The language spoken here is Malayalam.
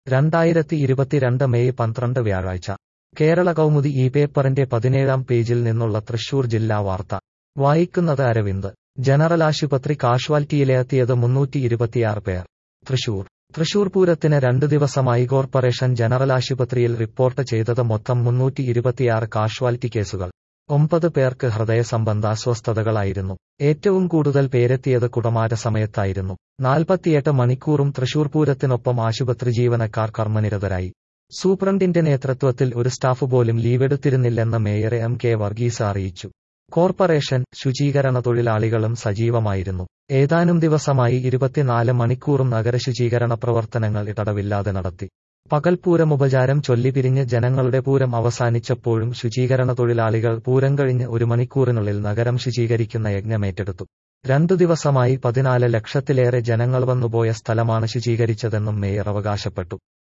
രണ്ടായിരത്തി ഇരുപത്തിരണ്ട് മെയ് പന്ത്രണ്ട് വ്യാഴാഴ്ച കേരള കൗമുദി ഈ പേപ്പറിന്റെ പതിനേഴാം പേജിൽ നിന്നുള്ള തൃശൂർ ജില്ലാ വാർത്ത വായിക്കുന്നത് അരവിന്ദ് ജനറൽ ആശുപത്രി കാഷ്വാലിറ്റിയിലെത്തിയത് മുന്നൂറ്റി ഇരുപത്തിയാറ് പേർ തൃശൂർ തൃശൂർ പൂരത്തിന് രണ്ടു ദിവസമായി കോർപ്പറേഷൻ ജനറൽ ആശുപത്രിയിൽ റിപ്പോർട്ട് ചെയ്തത് മൊത്തം മുന്നൂറ്റി ഇരുപത്തിയാറ് കാഷ്വാലിറ്റി കേസുകൾ ഒമ്പത് പേർക്ക് ഹൃദയ സംബന്ധ അസ്വസ്ഥതകളായിരുന്നു ഏറ്റവും കൂടുതൽ പേരെത്തിയത് കുടമാറ്റ സമയത്തായിരുന്നു നാൽപ്പത്തിയെട്ട് മണിക്കൂറും തൃശൂർ പൂരത്തിനൊപ്പം ആശുപത്രി ജീവനക്കാർ കർമ്മനിരതരായി സൂപ്രണ്ടിന്റെ നേതൃത്വത്തിൽ ഒരു സ്റ്റാഫ് പോലും ലീവെടുത്തിരുന്നില്ലെന്ന് മേയർ എം കെ വർഗീസ് അറിയിച്ചു കോർപ്പറേഷൻ ശുചീകരണ തൊഴിലാളികളും സജീവമായിരുന്നു ഏതാനും ദിവസമായി ഇരുപത്തിനാല് മണിക്കൂറും നഗരശുചീകരണ പ്രവർത്തനങ്ങൾ ഇടവില്ലാതെ നടത്തി പകൽപൂരം ഉപചാരം ചൊല്ലിപിരിഞ്ഞ് ജനങ്ങളുടെ പൂരം അവസാനിച്ചപ്പോഴും ശുചീകരണ തൊഴിലാളികൾ പൂരം കഴിഞ്ഞ് ഒരു മണിക്കൂറിനുള്ളിൽ നഗരം ശുചീകരിക്കുന്ന യജ്ഞമേറ്റെടുത്തു രണ്ടു ദിവസമായി പതിനാല് ലക്ഷത്തിലേറെ ജനങ്ങൾ വന്നുപോയ സ്ഥലമാണ് ശുചീകരിച്ചതെന്നും മേയർ അവകാശപ്പെട്ടു